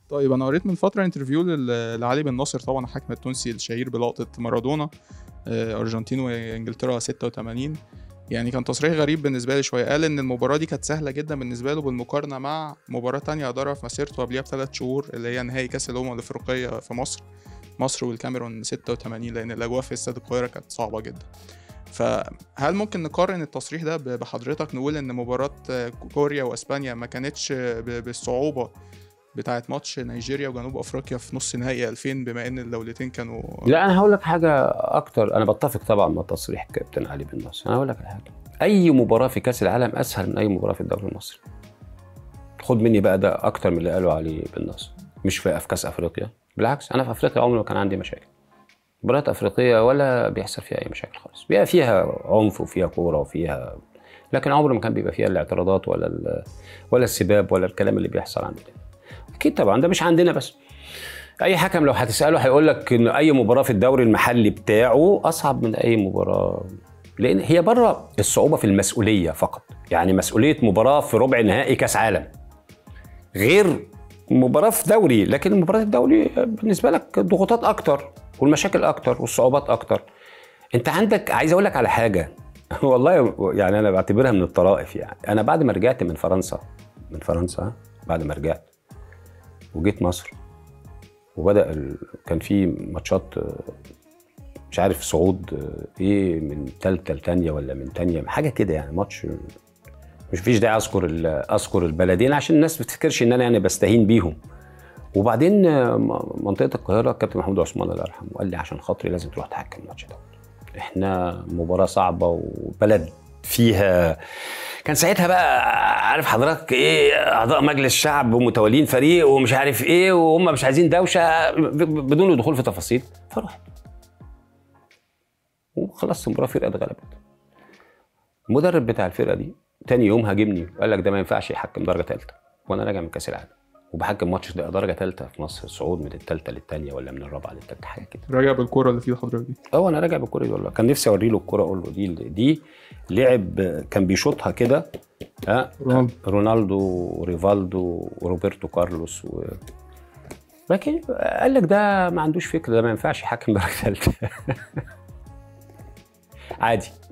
طيب انا قريت من فتره انترفيو لل- لعلي بن ناصر طبعا الحكم التونسي الشهير بلقطه مارادونا آه، ارجنتين وانجلترا 86 يعني كان تصريح غريب بالنسبه لي شويه قال ان المباراه دي كانت سهله جدا بالنسبه له بالمقارنه مع مباراه تانية ادارها في مسيرته قبلها بثلاث شهور اللي هي نهائي كاس الامم الافريقيه في مصر مصر والكاميرون 86 لان الاجواء في استاد القاهره كانت صعبه جدا فهل ممكن نقارن التصريح ده ب- بحضرتك نقول ان مباراه آه، كوريا واسبانيا ما كانتش ب- بالصعوبه بتاعت ماتش نيجيريا وجنوب افريقيا في نص نهائي 2000 بما ان الدولتين كانوا لا انا هقول لك حاجه اكتر انا بتفق طبعا مع تصريح كابتن علي بن ناصر انا هقول لك على حاجه اي مباراه في كاس العالم اسهل من اي مباراه في الدوري المصري خد مني بقى ده اكتر من اللي قاله علي بن ناصر مش في في كاس افريقيا بالعكس انا في افريقيا عمري ما كان عندي مشاكل مباريات افريقيه ولا بيحصل فيها اي مشاكل خالص بيبقى فيها عنف وفيها كوره وفيها لكن عمر ما كان بيبقى فيها الاعتراضات ولا ال- ولا السباب ولا الكلام اللي بيحصل عندنا اكيد طبعا ده مش عندنا بس اي حكم لو هتساله هيقول لك ان اي مباراه في الدوري المحلي بتاعه اصعب من اي مباراه لان هي بره الصعوبه في المسؤوليه فقط يعني مسؤوليه مباراه في ربع نهائي كاس عالم غير مباراه في دوري لكن المباراه الدوري بالنسبه لك ضغوطات اكتر والمشاكل اكتر والصعوبات اكتر انت عندك عايز اقول لك على حاجه والله يعني انا بعتبرها من الطرائف يعني انا بعد ما رجعت من فرنسا من فرنسا بعد ما رجعت وجيت مصر وبدا ال... كان في ماتشات آه، مش عارف صعود آه، ايه من ثالثه لثانيه ولا من ثانيه حاجه كده يعني ماتش مش فيش داعي اذكر ال- اذكر البلدين عشان الناس ما تفتكرش ان انا يعني بستهين بيهم وبعدين آه، م- منطقه القاهره كابتن محمود عثمان الله يرحمه قال لي عشان خاطري لازم تروح تحكم الماتش ده احنا مباراه صعبه وبلد فيها كان ساعتها بقى عارف حضرتك ايه اعضاء مجلس الشعب ومتولين فريق ومش عارف ايه وهم مش عايزين دوشه ب- ب- بدون الدخول في تفاصيل فرحت وخلصت المباراه فرقه اتغلبت المدرب بتاع الفرقه دي تاني يوم هاجمني قال لك ده ما ينفعش يحكم درجه ثالثه وانا راجع من كاس العالم وبحكم ماتش ده درجه ثالثه في مصر صعود من الثالثه للثانيه ولا من الرابعه للثالثه حاجه كده راجع بالكوره اللي في حضرتك دي اه انا راجع بالكوره دي والله كان نفسي اوري له الكوره اقول له دي دي لعب كان بيشوطها كده ها رونالدو. رونالدو وريفالدو وروبرتو كارلوس و... لكن قال لك ده ما عندوش فكر ده ما ينفعش يحكم درجه ثالثه عادي